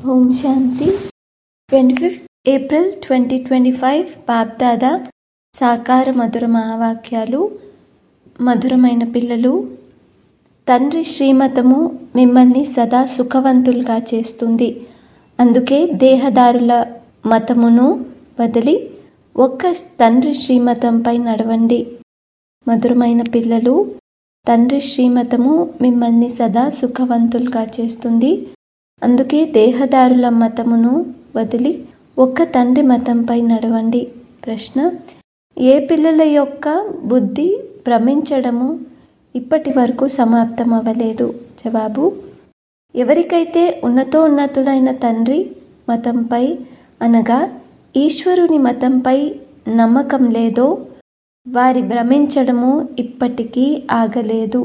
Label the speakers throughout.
Speaker 1: ఓం శాంతి twenty fifth April twenty twenty five BapDada సాకార మధుర మహావాక్యాలు మధురమైన పిల్లలు తండ్రి శ్రీమతము మిమ్మల్ని సదా సుఖవంతులుగా చేస్తుంది అందుకే దేహదారుల మతమును వదిలి ఒక్క తండ్రి శ్రీమతంపై నడవండి మధురమైన పిల్లలు తండ్రి శ్రీమతము మిమ్మల్ని సదా సుఖవంతులుగా చేస్తుంది అందుకే దేహదారుల మతమును వదిలి ఒక్క తండ్రి మతంపై నడవండి ప్రశ్న ఏ పిల్లల యొక్క బుద్ధి భ్రమించడము ఇప్పటి వరకు సమాప్తం అవ్వలేదు జవాబు ఎవరికైతే ఉన్నతోన్నతుడైన తండ్రి మతంపై అనగా ఈశ్వరుని మతంపై నమ్మకం లేదో వారి భ్రమించడము ఇప్పటికీ ఆగలేదు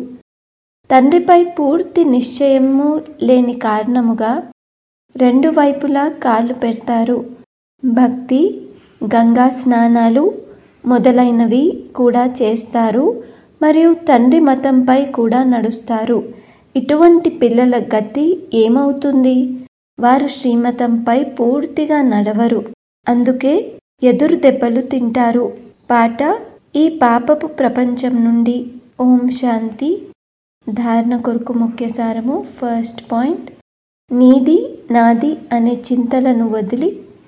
Speaker 1: తండ్రిపై పూర్తి నిశ్చయము లేని కారణముగా రెండు వైపులా కాళ్ళు పెడతారు భక్తి గంగా స్నానాలు మొదలైనవి కూడా చేస్తారు మరియు తండ్రి మతంపై కూడా నడుస్తారు ఇటువంటి పిల్లల గతి ఏమవుతుంది వారు శ్రీమతంపై పూర్తిగా నడవరు అందుకే ఎదురు దెబ్బలు తింటారు పాట ఈ పాపపు ప్రపంచం నుండి ఓం శాంతి ధారణ కొరకు ముఖ్య సారము ఫస్ట్ పాయింట్ నీది నాది అనే చింతలను వదిలి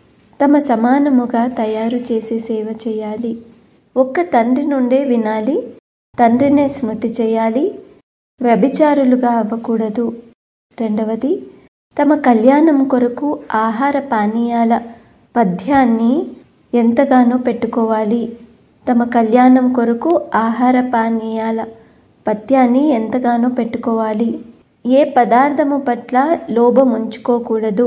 Speaker 1: తమ సమానముగా తయారు చేసి సేవ చేయాలి ఒక్క తండ్రి నుండే వినాలి తండ్రినే స్మృతి చేయాలి వ్యభిచారులుగా అవ్వకూడదు రెండవది తమ కళ్యాణం కొరకు ఆహార పానీయాల పద్యాన్ని ఎంతగానో పెట్టుకోవాలి తమ కళ్యాణం కొరకు ఆహార పానీయాల పత్యాన్ని ఎంతగానో పెట్టుకోవాలి ఏ పదార్థము పట్ల లోభం ఉంచుకోకూడదు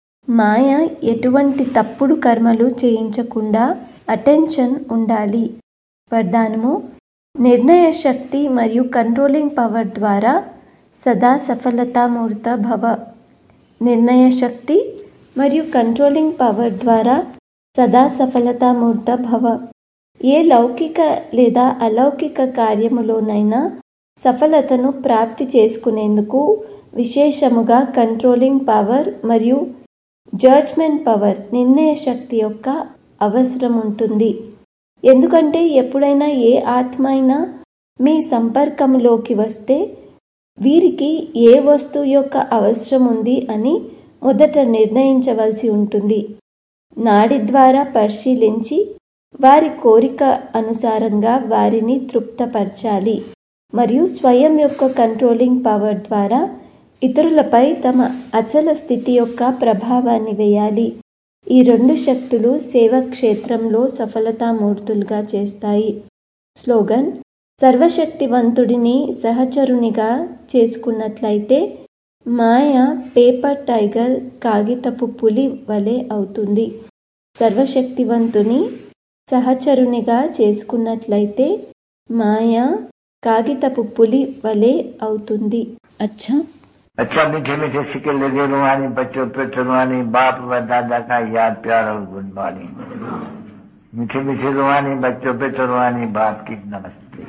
Speaker 1: మాయ ఎటువంటి తప్పుడు కర్మలు చేయించకుండా అటెన్షన్ ఉండాలి వరదానము నిర్ణయ శక్తి మరియు కంట్రోలింగ్ పవర్ ద్వారా సదా సఫలతామూర్త భవ నిర్ణయ శక్తి మరియు కంట్రోలింగ్ పవర్ ద్వారా సదా సఫలతామూర్త భవ ఏ లౌకిక లేదా అలౌకిక కార్యములోనైనా సఫలతను ప్రాప్తి చేసుకునేందుకు విశేషముగా కంట్రోలింగ్ పవర్ మరియు జడ్జ్మెంట్ పవర్ నిర్ణయ శక్తి యొక్క అవసరం ఉంటుంది ఎందుకంటే ఎప్పుడైనా ఏ ఆత్మ అయినా మీ సంపర్కంలోకి వస్తే వీరికి ఏ వస్తువు యొక్క అవసరం ఉంది అని మొదట నిర్ణయించవలసి ఉంటుంది నాడి ద్వారా పరిశీలించి వారి కోరిక అనుసారంగా వారిని తృప్తపరచాలి మరియు స్వయం యొక్క కంట్రోలింగ్ పవర్ ద్వారా ఇతరులపై తమ అచల స్థితి యొక్క ప్రభావాన్ని వేయాలి ఈ రెండు శక్తులు సేవ క్షేత్రంలో సఫలతామూర్తులుగా చేస్తాయి స్లోగన్ సర్వశక్తివంతుడిని సహచరునిగా చేసుకున్నట్లయితే మాయ పేపర్ టైగర్ కాగితపు పులి వలె అవుతుంది సర్వశక్తివంతుని సహచరునిగా చేసుకున్నట్లయితే మాయ కాగితపు పులి వలె అవుతుంది అచ్చా
Speaker 2: अच्छा मीठे मीठे सिक्के लगे रुहानी बच्चों पे रुहानी बाप व दादा का याद प्यार और गुड मॉर्निंग मीठे मीठे रुहानी बच्चों पे रुहानी बाप की नमस्ते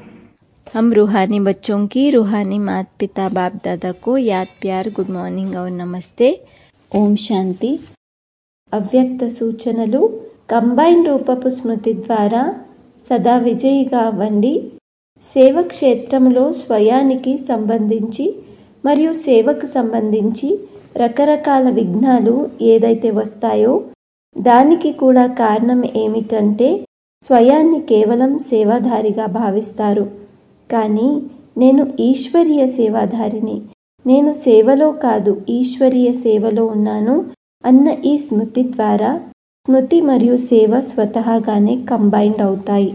Speaker 1: हम रूहानी बच्चों की रूहानी माता पिता बाप दादा को याद प्यार గుడ్ మార్నింగ్ और నమస్తే ఓం శాంతి అవ్యక్త సూచనలు కంబైన్ రూపపు స్మృతి ద్వారా సదా విజయిగా అవ్వండి సేవ క్షేత్రంలో స్వయానికి సంబంధించి మరియు సేవకు సంబంధించి రకరకాల విఘ్నాలు ఏదైతే వస్తాయో దానికి కూడా కారణం ఏమిటంటే స్వయాన్ని కేవలం సేవాధారిగా భావిస్తారు కానీ నేను ఈశ్వరీయ సేవాధారిని నేను సేవలో కాదు ఈశ్వరీయ సేవలో ఉన్నాను అన్న ఈ స్మృతి ద్వారా స్మృతి మరియు సేవ స్వతహాగానే కంబైన్డ్ అవుతాయి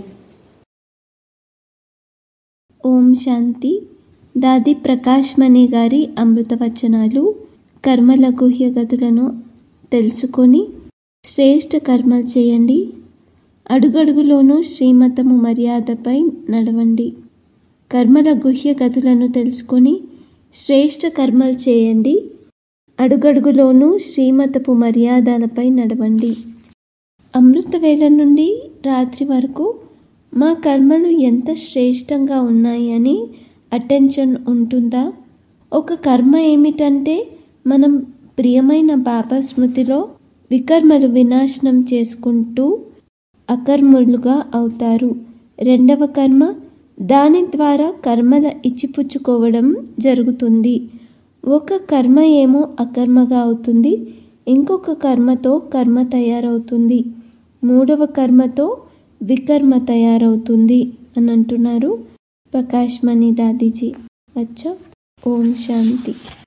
Speaker 1: ఓం శాంతి దాది ప్రకాష్ మణి గారి అమృతవచనాలు కర్మల గుహ్య గతులను తెలుసుకొని శ్రేష్ఠ కర్మలు చేయండి అడుగడుగులోనూ శ్రీమతము మర్యాదపై నడవండి కర్మల గుహ్య గతులను తెలుసుకొని శ్రేష్ఠ కర్మలు చేయండి అడుగడుగులోనూ శ్రీమతపు మర్యాదలపై నడవండి అమృత వేళ నుండి రాత్రి వరకు మా కర్మలు ఎంత శ్రేష్టంగా ఉన్నాయి అని అటెన్షన్ ఉంటుందా ఒక కర్మ ఏమిటంటే మనం ప్రియమైన బాబా స్మృతిలో వికర్మలు వినాశనం చేసుకుంటూ అకర్ములుగా అవుతారు రెండవ కర్మ దాని ద్వారా కర్మల ఇచ్చిపుచ్చుకోవడం జరుగుతుంది ఒక కర్మ ఏమో అకర్మగా అవుతుంది ఇంకొక కర్మతో కర్మ తయారవుతుంది మూడవ కర్మతో వికర్మ తయారవుతుంది అని అంటున్నారు ప్రకాష్ మణి దాదీజీ అచ్చా ఓం శాంతి